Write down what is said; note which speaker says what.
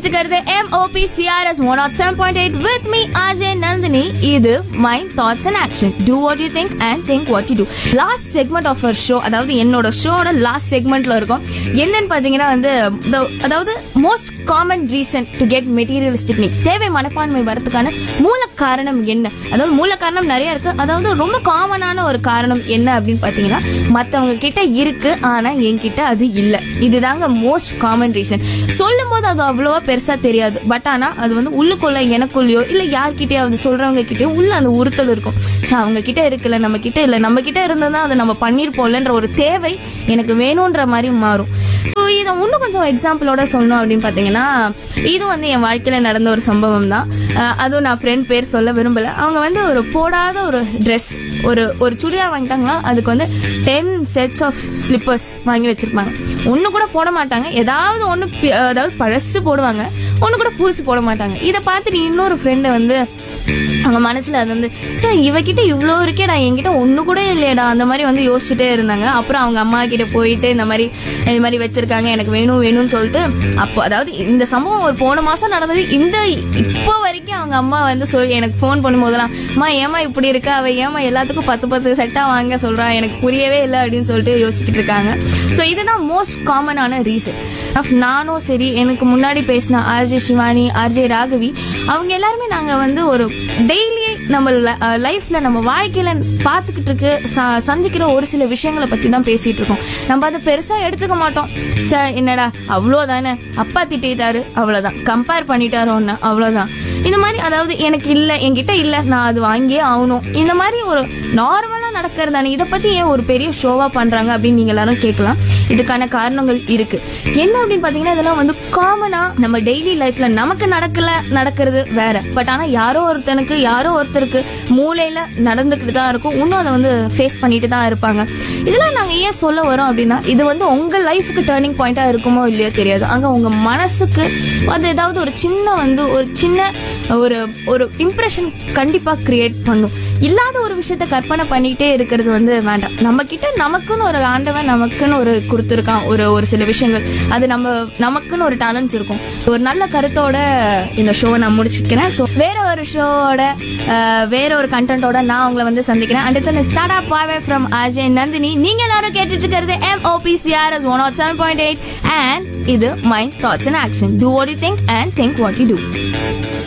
Speaker 1: இருக்கிறது MOP CRS one nought seven point eight with me Ajay Nandini இது mind thoughts and action do what you think and think what you do last segment of our show அதாவது என்னோட ஷோட last செக்மெண்ட்ல இருக்கும் என்னன்னு பாத்தீங்கன்னா வந்து the- அதாவது most common reason to get materialistic நீ தேவை மனப்பான்மை வரதுக்கான மூல காரணம் என்ன அதாவது மூல காரணம் நிறைய இருக்கு அதாவது ரொம்ப காமனான ஒரு காரணம் என்ன அப்படின்னு பாத்தீங்கன்னா மத்தவங்க கிட்ட இருக்கு ஆனா என்கிட்ட அது இல்ல இதுதாங்க மோஸ்ட் காமன் ரீசன் சொல்லும் போது அது அவ்வளவா பெருசா தெரியாது பட் ஆனா அது வந்து உள்ளுக்குள்ள எனக்குள்ளயோ இல்ல யார்கிட்டயாவது சொல்றவங்க கிட்டயோ உள்ள அந்த உறுத்தல் இருக்கும் ச்சே, அவங்க கிட்ட இருக்குல்ல நம்ம கிட்ட இல்ல நம்ம கிட்ட இருந்தா அதை நம்ம பண்ணிருப்போம்லன்ற ஒரு தேவை எனக்கு வேணும்ன்ற மாதிரி மாறும் ஸோ இதை இன்னும் கொஞ்சம் எக்ஸாம்பிளோட சொல்லணும் அப்படின்னு பார்த்தீங்கன்னா இது வந்து என் வாழ்க்கையில் நடந்த ஒரு சம்பவம் தான் அஹ் அதுவும் நான் ஃப்ரெண்ட் பேர் சொல்ல விரும்பல அவங்க வந்து ஒரு போடாத ஒரு ட்ரெஸ் ஒரு ஒரு சுடிதார் வாங்கிட்டாங்களா அதுக்கு வந்து டென் செட்ஸ் ஆஃப் ஸ்லிப்பர்ஸ் வாங்கி வச்சிருப்பாங்க ஒன்று கூட போட மாட்டாங்க ஏதாவது ஒன்று அதாவது பழசு போடுவாங்க ஒன்று கூட புதுசு போட மாட்டாங்க இதை பார்த்துட்டு இன்னொரு ஃப்ரெண்டு வந்து அவங்க மனசுல அது வந்து சே இவகிட்ட இவ்வளோ இருக்கேடா என்கிட்ட ஒண்ணு கூட இல்லையடா அந்த மாதிரி வந்து யோசிச்சுட்டே இருந்தாங்க அப்புறம் அவங்க அம்மா கிட்ட போயிட்டு இந்த மாதிரி இந்த மாதிரி வச்சிருக்காங்க எனக்கு வேணும் வேணும்னு சொல்லிட்டு அப்போ அதாவது இந்த சம்பவம் ஒரு போன மாசம் நடந்தது இந்த இப்போ வரைக்கும் அவங்க அம்மா வந்து சொல்லி எனக்கு ஃபோன் பண்ணும்போதெல்லாம் அம்மா ஏமா இப்படி இருக்கா அவ ஏமா எல்லாத்துக்கும் பத்து பத்து செட்டா வாங்க சொல்றா எனக்கு புரியவே இல்லை அப்படின்னு சொல்லிட்டு யோசிச்சுட்டு இருக்காங்க ஸோ இதுதான் மோஸ்ட் காமனான ரீசன் நானும் சரி எனக்கு முன்னாடி பேசின ஆர்ஜே சிவானி ஆர்ஜே ராகவி அவங்க எல்லாருமே நாங்க வந்து ஒரு டெய்லி நம்ம லைஃப்ல நம்ம வாழ்க்கையில பார்த்துக்கிட்டு இருக்கு ச- சந்திக்கிற ஒரு சில விஷயங்களை பத்தி தான் பேசிட்டு இருக்கோம் நம்ம அதை பெருசா எடுத்துக்க மாட்டோம் ச்சே என்னடா அவ்வளோதானே அப்பா திட்டிட்டாரு அவ்வளவுதான் கம்பேர் பண்ணிட்டாரு ஒன்னு அவ்வளவுதான் இந்த மாதிரி அதாவது எனக்கு இல்ல என்கிட்ட இல்ல நான் அது வாங்கியே ஆகணும் இந்த மாதிரி ஒரு நார்மலா நடக்கிறதானே இதை பத்தி ஏன் ஒரு பெரிய ஷோவா பண்றாங்க அப்படின்னு நீங்க எல்லாரும் கேட்கலாம் இதுக்கான காரணங்கள் இருக்கு என்ன அப்படின்னு பாத்தீங்கன்னா இதெல்லாம் வந்து காமனா நம்ம டெய்லி லைஃப்ல நமக்கு நடக்கல நடக்கிறது வேற பட் ஆனா யாரோ ஒருத்தனுக்கு யாரோ ஒருத்தருக்கு மூளையில நடந்துக்கிட்டு தான் இருக்கும் இன்னும் அதை வந்து ஃபேஸ் பண்ணிட்டு தான் இருப்பாங்க இதெல்லாம் நாங்க ஏன் சொல்ல வரோம் அப்படின்னா இது வந்து உங்க லைஃபுக்கு டேர்னிங் பாயிண்டா இருக்குமோ இல்லையோ தெரியாது அங்க உங்க மனசுக்கு அது ஏதாவது ஒரு சின்ன வந்து ஒரு சின்ன ஒரு ஒரு இம்ப்ரெஷன் கண்டிப்பா கிரியேட் பண்ணும் இல்லாத ஒரு விஷயத்த கற்பனை பண்ணிட்டே இருக்கிறது வந்து வேண்டாம் நம்ம கிட்ட நமக்குன்னு ஒரு ஆண்டவன் நமக்குன்னு ஒரு கொடுத்துருக்கான் ஒரு ஒரு சில விஷயங்கள் அது நம்ம நமக்குன்னு ஒரு டேலண்ட்ஸ் இருக்கும் ஒரு நல்ல கருத்தோட இந்த ஷோவை நான் முடிச்சுக்கிறேன் ஸோ வேற ஒரு ஷோவோட வேற ஒரு கண்டென்ட்டோட நான் உங்களை வந்து சந்திக்கிறேன் அண்ட் இத்தனை ஸ்டார்ட் அப் பாவே ஃப்ரம் அஜய் நந்தினி நீங்க எல்லாரும் கேட்டுட்டு இருக்கிறது MOP CRS one nought seven point eight and இது my thoughts and action do what you think and think what you two